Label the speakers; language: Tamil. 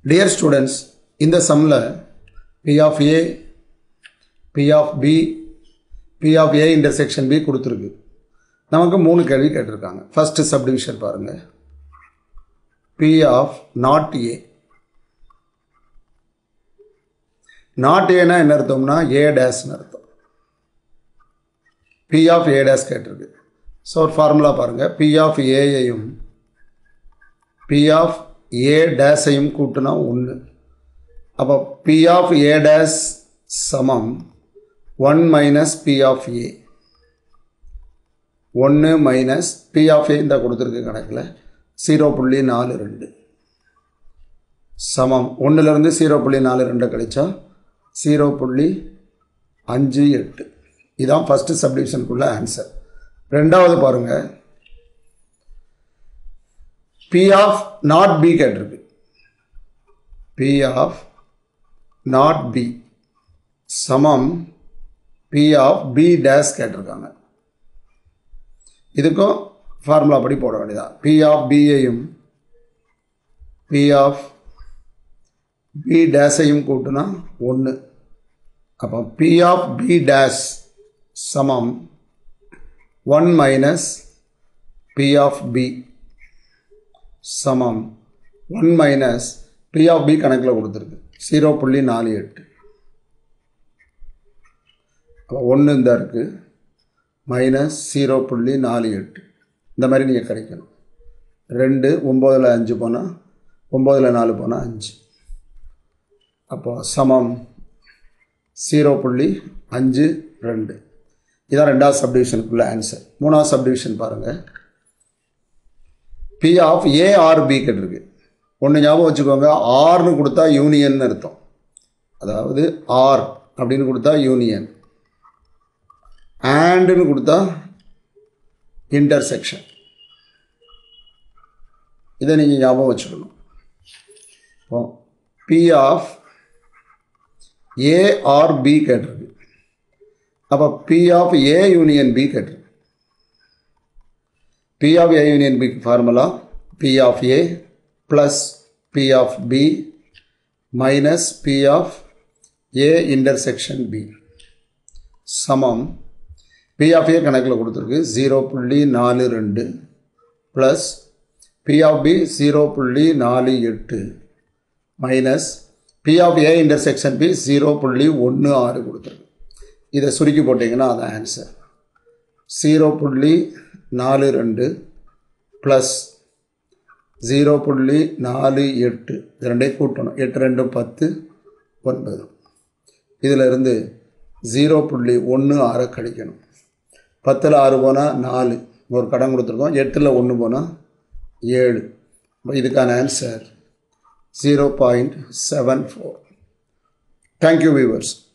Speaker 1: டியர் ஸ்டூடெண்ட்ஸ் இந்த சம்மில் P of A P of B P of A intersection B கொடுத்துருக்கு நமக்கு மூணு கேள்வி கேட்டிருக்காங்க ஃபஸ்ட்டு சப்டிவிஷன் பாருங்கள் P of not A not ஏனா என்ன அர்த்தம்னா ஏ டேஸ்னு அர்த்தம் பி ஆஃப் ஏ டேஸ் கேட்டிருக்கு ஸோ ஒரு ஃபார்முலா பாருங்கள் பி ஆஃப் ஏயையும் பி ஆஃப் ஏ டேஸையும் கூட்டினா ஒன்று அப்போ பி ஆஃப் ஏ டேஸ் சமம் one minus P of A ஒன்று மைனஸ் பி ஆஃப் ஏ இந்த கொடுத்துருக்கு கணக்கில் ஜீரோ புள்ளி நாலு ரெண்டு சமம் ஒன்றுலேருந்து ஜீரோ புள்ளி நாலு ரெண்டை கழிச்சா ஜீரோ புள்ளி அஞ்சு எட்டு இதான் ஃபஸ்ட்டு சப்டிவிஷனுக்குள்ள ஆன்சர் ரெண்டாவது பாருங்கள் பி ஆஃப் நாட் பி கேட்டிருக்கு பி ஆஃப் நாட் பி சமம் பி ஆஃப் பி டேஸ் கேட்டிருக்காங்க இதுக்கும் ஃபார்முலா படி போட வேண்டியதான் பி ஆஃப் பியையும் பி ஆஃப் பி டேஸையும் கூட்டினா ஒன்று அப்போ பி ஆஃப் பி டேஸ் சமம் one minus P of B சமம் one minus P of B கணக்கில் கொடுத்துருக்கு ஜீரோ புள்ளி நாலு எட்டு அப்போ ஒன்று இந்த இருக்குது மைனஸ் ஜீரோ புள்ளி நாலு எட்டு இந்த மாதிரி நீங்கள் கிடைக்கணும் ரெண்டு ஒம்போதில் அஞ்சு போனால் ஒம்போதில் நாலு போனால் அஞ்சு அப்போ சமம் ஜீரோ புள்ளி அஞ்சு ரெண்டு இதான் ரெண்டாவது சப்டிவிஷனுக்குள்ள ஆன்சர் மூணாவது சப்டிவிஷன் பாருங்கள் P of A or B கேட்டிருக்கு ஒன்று ஞாபகம் வச்சுக்கோங்க ஆர்னு கொடுத்தா யூனியன் அர்த்தம் அதாவது ஆர் அப்படின்னு கொடுத்தா யூனியன் ஆண்டுன்னு கொடுத்தா இன்டர்செக்ஷன் இதை நீங்கள் ஞாபகம் வச்சுக்கணும் இப்போ P of A or B கேட்டிருக்கு அப்போ P of A union B கேட்டிருக்கு P of A union B formula P of A plus P of B minus P of A intersection B சமம் பி ஆஃப் ஏ கணக்கில் கொடுத்துருக்கு ஜீரோ புள்ளி நாலு ரெண்டு plus P of B zero புள்ளி நாலு எட்டு minus P of A intersection B zero புள்ளி ஒன்று ஆறு கொடுத்துருக்கு இதை சுருக்கி போட்டிங்கன்னா அதான் ஆன்சர் ஜீரோ புள்ளி நாலு ரெண்டு ப்ளஸ் ஜீரோ புள்ளி நாலு எட்டு இது ரெண்டையும் கூட்டணும் எட்டு ரெண்டு பத்து ஒன்பது இதில் இருந்து ஜீரோ புள்ளி ஒன்று ஆறை கழிக்கணும் பத்தில் ஆறு போனால் நாலு ஒரு கடன் கொடுத்துருக்கோம் எட்டில் ஒன்று போனால் ஏழு இதுக்கான answer zero point seven four thank you viewers